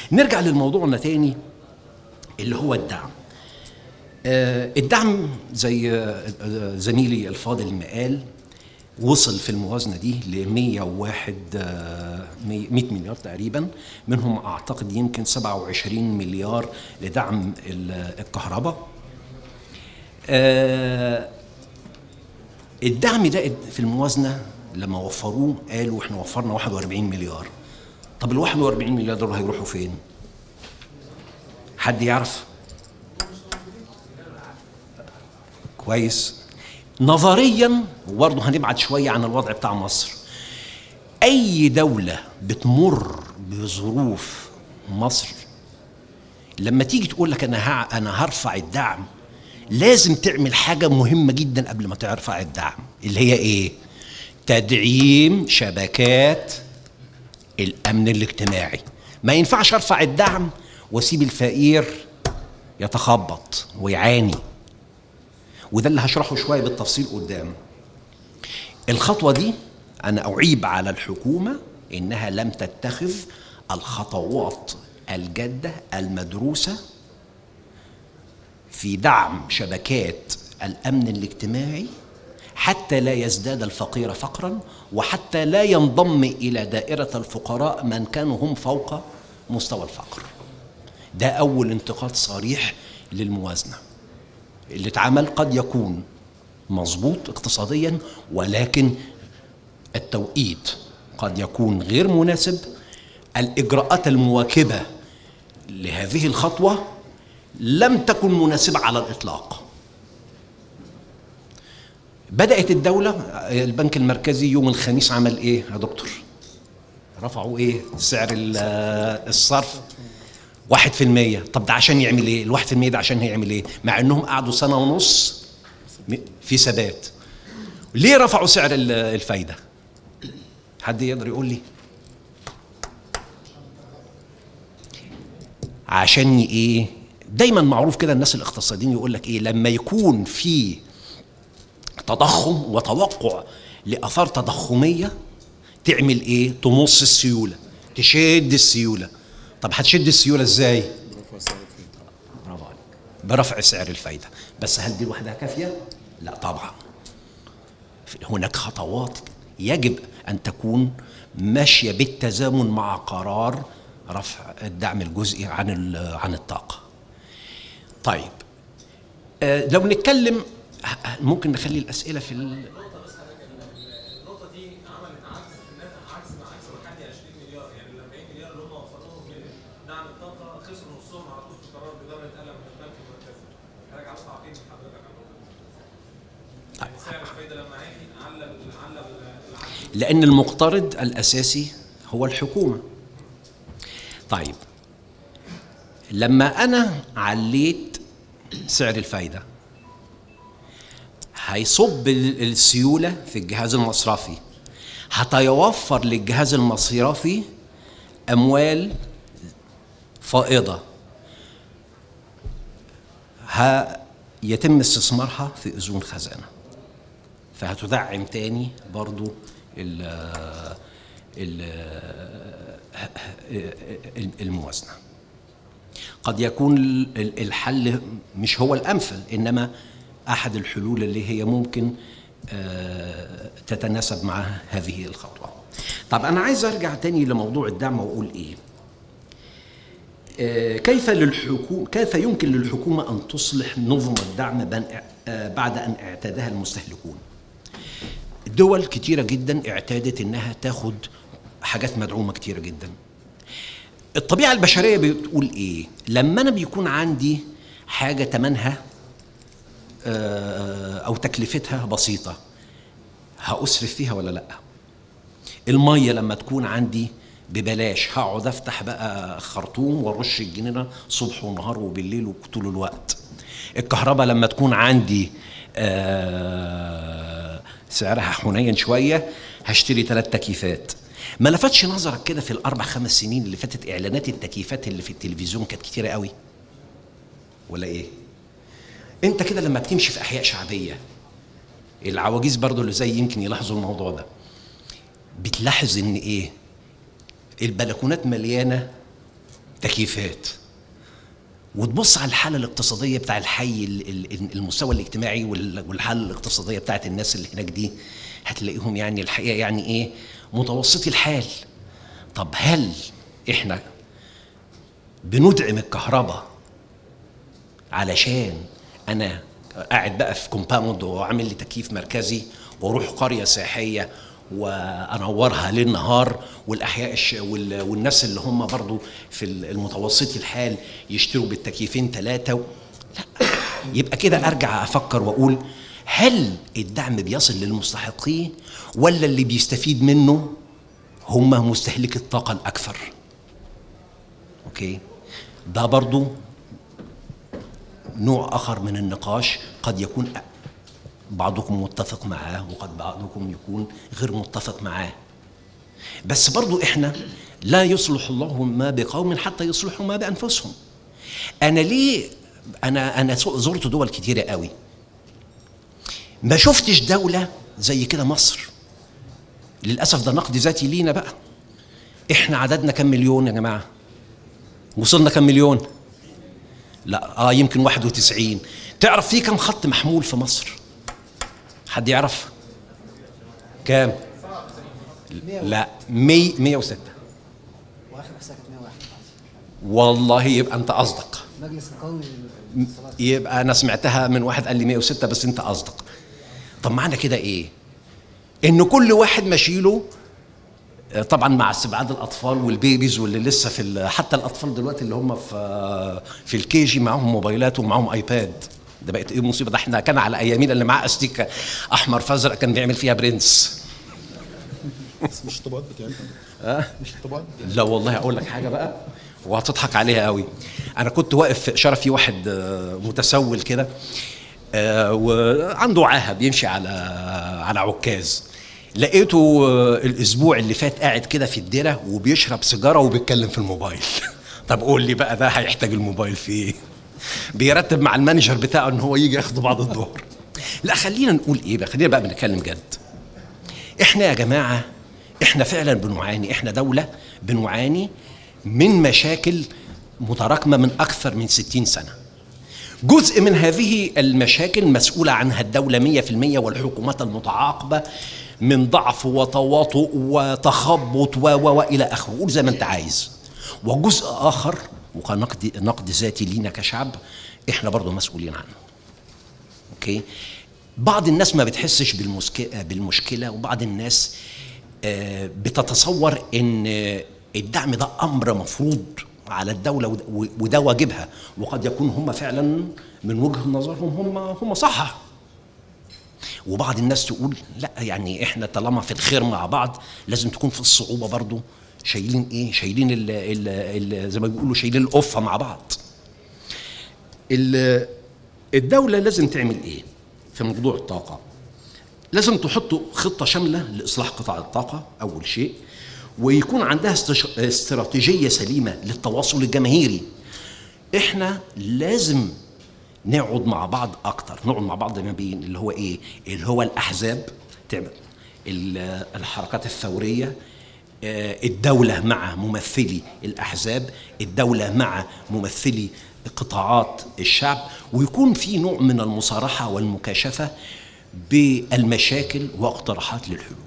نرجع للموضوعنا تاني اللي هو الدعم آه، الدعم زي آه، آه، زميلي الفاضل ما قال وصل في الموازنة دي ل 101 آه، 100 مليار تقريبا منهم أعتقد يمكن 27 مليار لدعم ال- الكهرباء آه، الدعم ده في الموازنة لما وفروه قالوا احنا وفرنا 41 مليار طب ال 41 مليار دول هيروحوا فين؟ حد يعرف؟ كويس نظريا وبرضه هنبعد شويه عن الوضع بتاع مصر اي دوله بتمر بظروف مصر لما تيجي تقول لك انا ها انا هرفع الدعم لازم تعمل حاجه مهمه جدا قبل ما ترفع الدعم اللي هي ايه تدعيم شبكات الامن الاجتماعي ما ينفعش ارفع الدعم واسيب الفقير يتخبط ويعاني وده اللي هشرحه شويه بالتفصيل قدام الخطوه دي انا اعيب على الحكومه انها لم تتخذ الخطوات الجاده المدروسه في دعم شبكات الامن الاجتماعي حتى لا يزداد الفقير فقرا وحتى لا ينضم الى دائره الفقراء من كانوا هم فوق مستوى الفقر ده اول انتقاد صريح للموازنه اللي اتعمل قد يكون مظبوط اقتصاديا ولكن التوقيت قد يكون غير مناسب الاجراءات المواكبه لهذه الخطوه لم تكن مناسبه على الاطلاق بدات الدوله البنك المركزي يوم الخميس عمل ايه يا دكتور رفعوا ايه سعر ال- الصرف واحد في المية طب ده عشان يعمل ايه الواحد في المية ده عشان هيعمل ايه مع انهم قعدوا سنة ونص م- في ثبات ليه رفعوا سعر ال- الفايدة حد يقدر يقول لي عشان ي- ايه دايما معروف كده الناس الاقتصاديين يقول لك ايه لما يكون في تضخم وتوقع لاثار تضخميه تعمل ايه تمص السيوله تشد السيوله طب هتشد السيوله ازاي برافو عليك برفع سعر الفايده بس هل دي لوحدها كافيه لا طبعا هناك خطوات يجب ان تكون ماشيه بالتزامن مع قرار رفع الدعم الجزئي عن ال- عن الطاقه طيب آه، لو نتكلم ه- ممكن نخلي الاسئله في ال... النقطة دي عملت عكس الناس عكس مع عكس ما كان 20 مليار يعني ال 40 مليار اللي هم وفروهم من دعم الطاقة خسروا نصهم على طول في قرار بإدارة قلم من البنك المركزي. حضرتك عاوز تعطيني من حضرتك عن النقطة دي. يعني سعر الفايدة لما عالي على ال- على ال- العكس لأن المقترض الأساسي هو الحكومة. طيب لما أنا عليت سعر الفايدة هيصب ال- السيولة في الجهاز المصرفي هتيوفر للجهاز المصرفي أموال فائضة يتم استثمارها في أذون خزانة فهتدعم تاني برضو ال ال الموازنة قد يكون ال- الحل مش هو الأمثل إنما أحد الحلول اللي هي ممكن آه، تتناسب مع هذه الخطوة طب أنا عايز أرجع تاني لموضوع الدعم وأقول إيه آه، كيف للحكومة كيف يمكن للحكومة أن تصلح نظم الدعم بن- آه، بعد أن اعتادها المستهلكون دول كتيرة جدا اعتادت انها تاخد حاجات مدعومة كتيرة جدا الطبيعة البشرية بتقول ايه لما انا بيكون عندي حاجة تمنها آه، او تكلفتها بسيطة هأسرف فيها ولا لا المية لما تكون عندي ببلاش هقعد افتح بقى خرطوم وارش الجنينه صبح ونهار وبالليل وطول الوقت الكهرباء لما تكون عندي آه سعرها حنين شويه هشتري ثلاث تكييفات ما لفتش نظرك كده في الاربع خمس سنين اللي فاتت اعلانات التكييفات اللي في التلفزيون كانت كتيره قوي ولا ايه انت كده لما بتمشي في احياء شعبيه العواجيز برضو اللي زي يمكن يلاحظوا الموضوع ده بتلاحظ ان ايه البلكونات مليانه تكييفات وتبص على الحاله الاقتصاديه بتاع الحي ال- ال- المستوى الاجتماعي وال- والحاله الاقتصاديه بتاعت الناس اللي هناك دي هتلاقيهم يعني الحقيقه يعني ايه متوسطي الحال طب هل احنا بندعم الكهرباء علشان انا قاعد بقى في كومباوند وعامل لي تكييف مركزي واروح قريه سياحيه وانورها ليل نهار والاحياء الش... وال... والناس اللي هم برضو في المتوسطي الحال يشتروا بالتكييفين ثلاثه و... لا يبقى كده ارجع افكر واقول هل الدعم بيصل للمستحقين ولا اللي بيستفيد منه هم مستهلك الطاقه الاكثر اوكي ده برضو نوع اخر من النقاش قد يكون بعضكم متفق معاه وقد بعضكم يكون غير متفق معاه بس برضو احنا لا يصلح الله ما بقوم حتى يصلحوا ما بانفسهم انا ليه انا انا زرت دول كتيره قوي ما شفتش دوله زي كده مصر للاسف ده نقد ذاتي لينا بقى احنا عددنا كم مليون يا جماعه وصلنا كم مليون لا اه يمكن 91 تعرف في كم خط محمول في مصر حد يعرف كام لا 100 106 واخر احصائيه كانت 101 والله يبقى انت اصدق مجلس القومي للاتصالات يبقى انا سمعتها من واحد قال لي 106 بس انت اصدق طب معنى كده ايه ان كل واحد ماشيله آه، طبعا مع استبعاد الاطفال والبيبيز واللي لسه في ال- حتى الاطفال دلوقتي اللي هم في في الكي جي معاهم موبايلات ومعاهم ايباد ده بقت ايه مصيبه ده احنا كان على ايامينا اللي معاه استيكه احمر فازرق كان بيعمل فيها برنس بس مش الطبقات بتاعتنا اه مش الطبقات لا والله اقول لك حاجه بقى وهتضحك عليها قوي انا كنت واقف في اشاره في واحد آه، متسول كده آه، وعنده عاهه بيمشي على على عكاز لقيته آه، الاسبوع اللي فات قاعد كده في الديره وبيشرب سيجاره وبيتكلم في الموبايل طب قول لي بقى ده هيحتاج الموبايل في ايه بيرتب مع المانجر بتاعه ان هو يجي ياخده بعد الظهر لا خلينا نقول ايه بقى خلينا بقى بنتكلم جد احنا يا جماعه احنا فعلا بنعاني احنا دوله بنعاني من مشاكل متراكمه من اكثر من 60 سنه جزء من هذه المشاكل مسؤولة عنها الدولة مية في المية والحكومات المتعاقبة من ضعف وتواطؤ وتخبط و و وإلى آخره قول زي ما أنت عايز وجزء آخر وكان نقد نقد ذاتي لينا كشعب إحنا برضو مسؤولين عنه أوكي بعض الناس ما بتحسش بالمسك- بالمشكلة وبعض الناس آه، بتتصور ان آه، الدعم ده امر مفروض على الدوله ود- وده واجبها وقد يكون هم فعلا من وجهه نظرهم هم هم صح وبعض الناس تقول لا يعني احنا طالما في الخير مع بعض لازم تكون في الصعوبه برضو شايلين ايه شايلين ال ال ال زي ما بيقولوا شايلين القفه مع بعض ال- الدوله لازم تعمل ايه في موضوع الطاقه لازم تحط خطة شاملة لإصلاح قطاع الطاقة أول شيء ويكون عندها استش- استراتيجية سليمة للتواصل الجماهيري احنا لازم نقعد مع بعض اكتر نقعد مع بعض ما بين اللي هو ايه اللي هو الاحزاب تعمل ال- الحركات الثوريه آه، الدوله مع ممثلي الاحزاب الدوله مع ممثلي قطاعات الشعب ويكون في نوع من المصارحه والمكاشفه بالمشاكل واقتراحات للحلول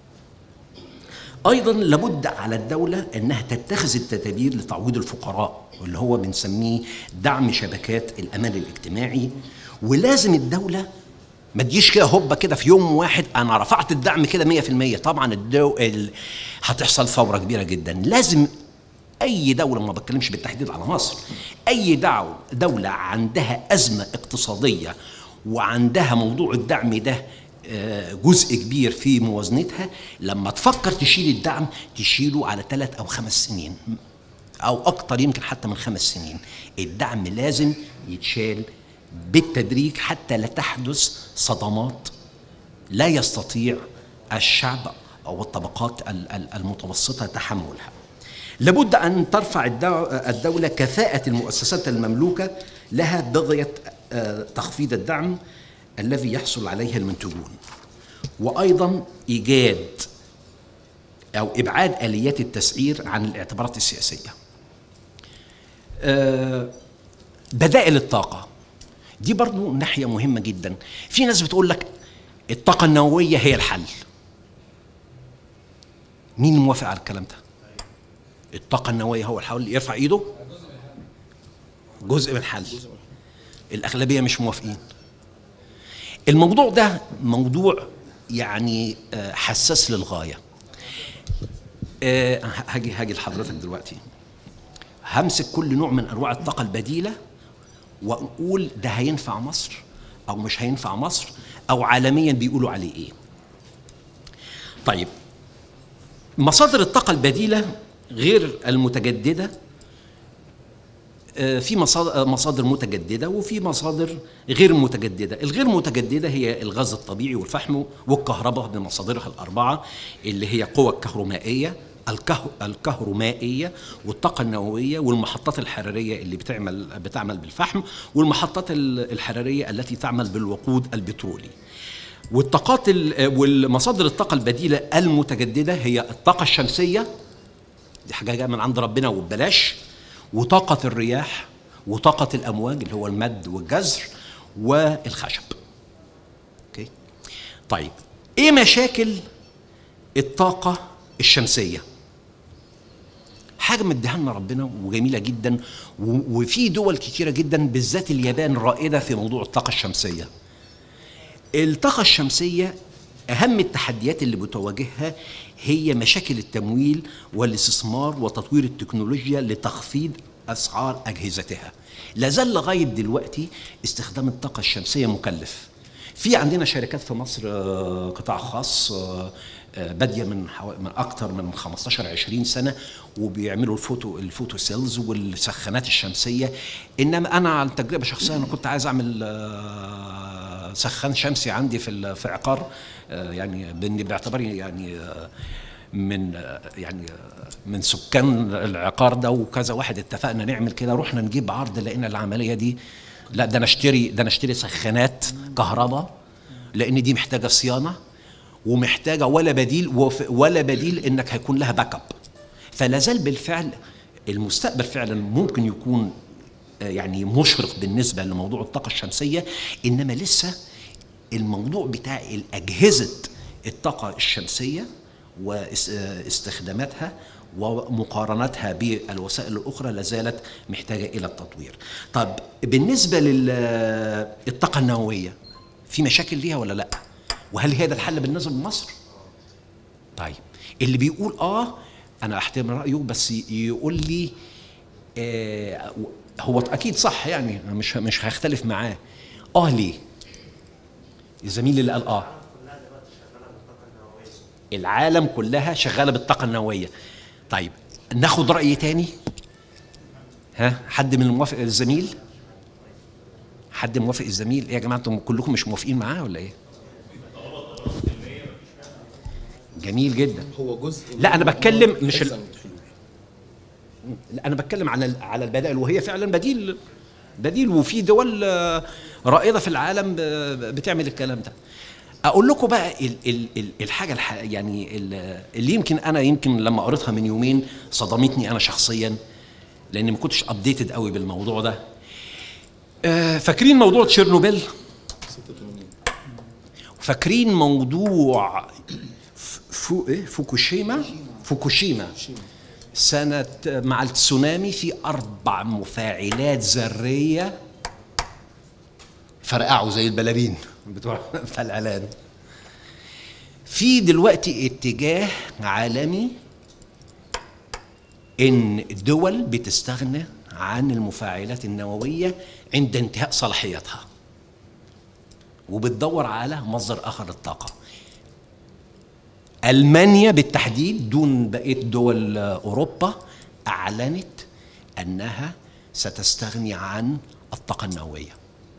ايضا لابد على الدوله انها تتخذ التدابير لتعويض الفقراء واللي هو بنسميه دعم شبكات الامان الاجتماعي ولازم الدوله ما تجيش كده هوبا كده في يوم واحد انا رفعت الدعم كده 100% طبعا الدو... ال... هتحصل ثوره كبيره جدا لازم اي دوله ما بتكلمش بالتحديد على مصر اي دعو دوله عندها ازمه اقتصاديه وعندها موضوع الدعم ده آه، جزء كبير في موازنتها لما تفكر تشيل الدعم تشيله على ثلاث او خمس سنين او اكتر يمكن حتى من خمس سنين الدعم لازم يتشال بالتدريج حتى لا تحدث صدمات لا يستطيع الشعب او الطبقات ال- ال- المتوسطه تحملها. لابد ان ترفع الدو- الدوله كفاءه المؤسسات المملوكه لها بغيه آه، تخفيض الدعم الذي يحصل عليه المنتجون. وايضا ايجاد او ابعاد اليات التسعير عن الاعتبارات السياسيه. آه، بدائل الطاقة دي برضو ناحية مهمة جدا في ناس بتقول لك الطاقة النووية هي الحل مين موافق على الكلام ده الطاقة النووية هو الحل يرفع ايده جزء من الحل الأغلبية مش موافقين الموضوع ده موضوع يعني آه، حساس للغاية آه، هاجي هاجي لحضرتك دلوقتي همسك كل نوع من انواع الطاقه البديله واقول ده هينفع مصر او مش هينفع مصر او عالميا بيقولوا عليه ايه طيب مصادر الطاقه البديله غير المتجدده آه، في مصادر مصادر متجدده وفي مصادر غير متجدده، الغير متجدده هي الغاز الطبيعي والفحم والكهرباء بمصادرها الاربعه اللي هي قوى الكهرومائيه الكه... الكهرومائيه والطاقه النوويه والمحطات الحراريه اللي بتعمل بتعمل بالفحم والمحطات ال- الحراريه التي تعمل بالوقود البترولي. والطاقات ال- والمصادر الطاقه البديله المتجدده هي الطاقه الشمسيه دي حاجه جايه من عند ربنا وببلاش وطاقه الرياح وطاقه الامواج اللي هو المد والجزر والخشب اوكي طيب ايه مشاكل الطاقه الشمسيه حاجه مديها لنا ربنا وجميله جدا و- وفي دول كتيره جدا بالذات اليابان رائده في موضوع الطاقه الشمسيه الطاقة الشمسية أهم التحديات اللي بتواجهها هي مشاكل التمويل والاستثمار وتطوير التكنولوجيا لتخفيض أسعار أجهزتها لا زال لغاية دلوقتي استخدام الطاقة الشمسية مكلف في عندنا شركات في مصر آه، قطاع خاص آه، آه، باديه من حو... من اكثر من 15 20 سنه وبيعملوا الفوتو الفوتو سيلز والسخانات الشمسيه انما انا عن تجربه شخصيه انا كنت عايز اعمل آه، سخان شمسي عندي في ال- في عقار آه، يعني بإني باعتباري يعني آه، من آه، يعني آه، من سكان العقار ده وكذا واحد اتفقنا نعمل كده رحنا نجيب عرض لقينا العمليه دي لا ده انا اشتري ده انا اشتري سخانات كهرباء لان دي محتاجه صيانه ومحتاجه ولا بديل وف- ولا بديل انك هيكون لها باك اب فلا زال بالفعل المستقبل فعلا ممكن يكون آه، يعني مشرق بالنسبه لموضوع الطاقه الشمسيه انما لسه الموضوع بتاع الاجهزه الطاقه الشمسيه واستخداماتها ومقارنتها بالوسائل الاخرى لازالت محتاجه الى التطوير. طب بالنسبه للطاقه النوويه في مشاكل ليها ولا لا؟ وهل هذا الحل بالنسبه لمصر؟ طيب اللي بيقول اه انا احترم رايه بس يقول لي آه هو اكيد صح يعني أنا مش مش هختلف معاه اه ليه؟ الزميل اللي قال اه العالم كلها شغاله بالطاقه النوويه طيب ناخد راي تاني ها حد من الموافق الزميل حد موافق الزميل ايه يا جماعه انتم كلكم مش موافقين معاه ولا ايه جميل جدا هو جزء لا، أنا من- بتكلم من مش ال- حزم الحلول. لا انا بتكلم على على البدائل وهي فعلا بديل بديل وفي دول آه، رائده في العالم ب- بتعمل الكلام ده اقول لكم بقى ال ال ال الحاجه الح يعني ال- اللي يمكن انا يمكن لما قريتها من يومين صدمتني انا شخصيا لاني ما كنتش ابديتد قوي بالموضوع ده آه، فاكرين موضوع تشيرنوبيل 86 فاكرين موضوع ف- فو ايه فوكوشيما فوكوشيما سنة مع التسونامي في أربع مفاعلات ذرية فرقعوا زي البلالين بتوع بتاع الإعلان في دلوقتي اتجاه عالمي إن الدول بتستغنى عن المفاعلات النووية عند انتهاء صلاحيتها وبتدور على مصدر آخر للطاقة ألمانيا بالتحديد دون بقية دول أوروبا أعلنت أنها ستستغني عن الطاقة النووية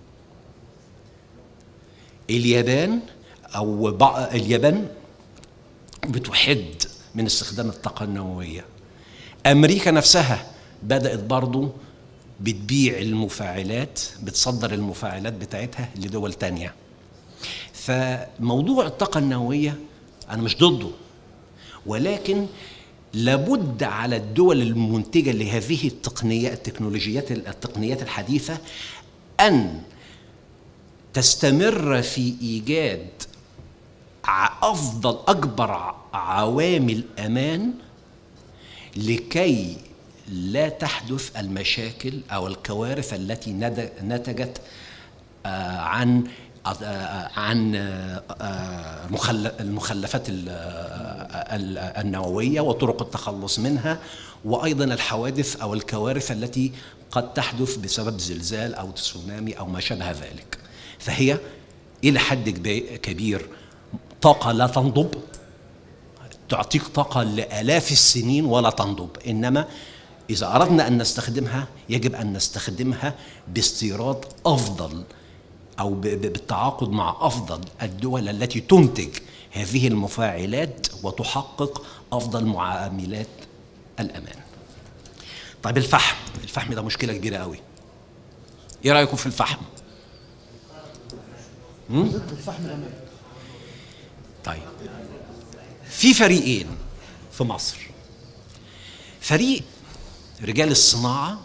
اليابان أو بع- اليابان بتحد من استخدام الطاقة النووية أمريكا نفسها بدأت برضو بتبيع المفاعلات بتصدر المفاعلات بتاعتها لدول تانية فموضوع الطاقة النووية أنا مش ضده ولكن لابد على الدول المنتجة لهذه التقنيات التكنولوجيات التقنيات الحديثة أن تستمر في إيجاد ع- أفضل أكبر ع- عوامل أمان لكي لا تحدث المشاكل أو الكوارث التي ند- نتجت آه، عن آه، عن آه، آه، مخل- المخلفات ال- آه، ال- النووية وطرق التخلص منها وأيضا الحوادث أو الكوارث التي قد تحدث بسبب زلزال أو تسونامي أو ما شابه ذلك فهي إلى حد كبي- كبير طاقة لا تنضب تعطيك طاقة لآلاف السنين ولا تنضب إنما إذا أردنا أن نستخدمها يجب أن نستخدمها باستيراد أفضل أو ب- ب- بالتعاقد مع أفضل الدول التي تنتج هذه المفاعلات وتحقق أفضل معاملات الأمان طيب الفحم الفحم ده مشكلة كبيرة قوي إيه رأيكم في الفحم؟ ضد الفحم الامان طيب في فريقين في مصر فريق رجال الصناعة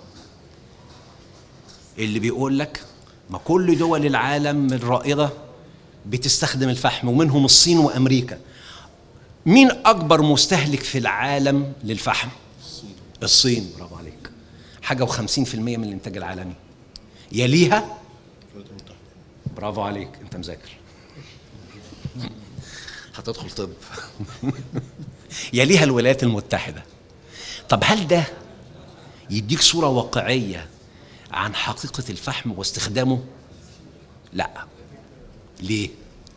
اللي بيقول لك ما كل دول العالم الرائدة بتستخدم الفحم ومنهم الصين وأمريكا مين أكبر مستهلك في العالم للفحم؟ الصين برافو عليك حاجة وخمسين في المية من الإنتاج العالمي يليها الولايات المتحدة برافو عليك انت مذاكر هتدخل طب يليها الولايات المتحده طب هل ده يديك صوره واقعيه عن حقيقه الفحم واستخدامه لا ليه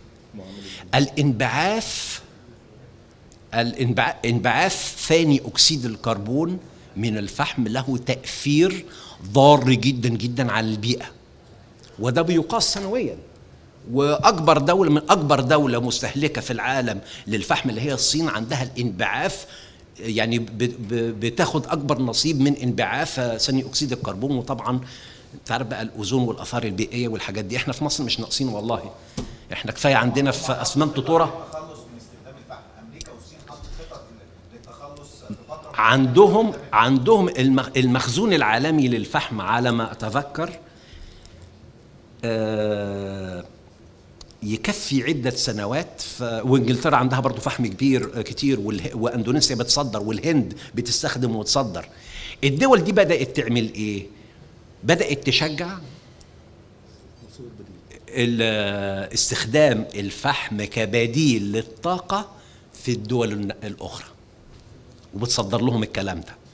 الانبعاث الانبع- انبعاث ثاني اكسيد الكربون من الفحم له تاثير ضار جدا جدا على البيئه وده بيقاس سنويا واكبر دوله من اكبر دوله مستهلكه في العالم للفحم اللي هي الصين عندها الانبعاث يعني ب- ب- بتاخد اكبر نصيب من انبعاث ثاني اكسيد الكربون وطبعا انت عارف بقى الاوزون والاثار البيئيه والحاجات دي احنا في مصر مش ناقصين والله احنا كفايه عندنا في اسمنت ترى التخلص من استخدام الفحم امريكا والصين حطوا خطط للتخلص بفتره عندهم عندهم المخ- المخزون العالمي للفحم على ما اتذكر آه، يكفي عدة سنوات ف... وانجلترا عندها برضو فحم كبير آه، كتير واله... واندونيسيا بتصدر والهند بتستخدم وتصدر الدول دي بدأت تعمل ايه بدأت تشجع ال- استخدام الفحم كبديل للطاقة في الدول الن- الأخرى وبتصدر لهم الكلام ده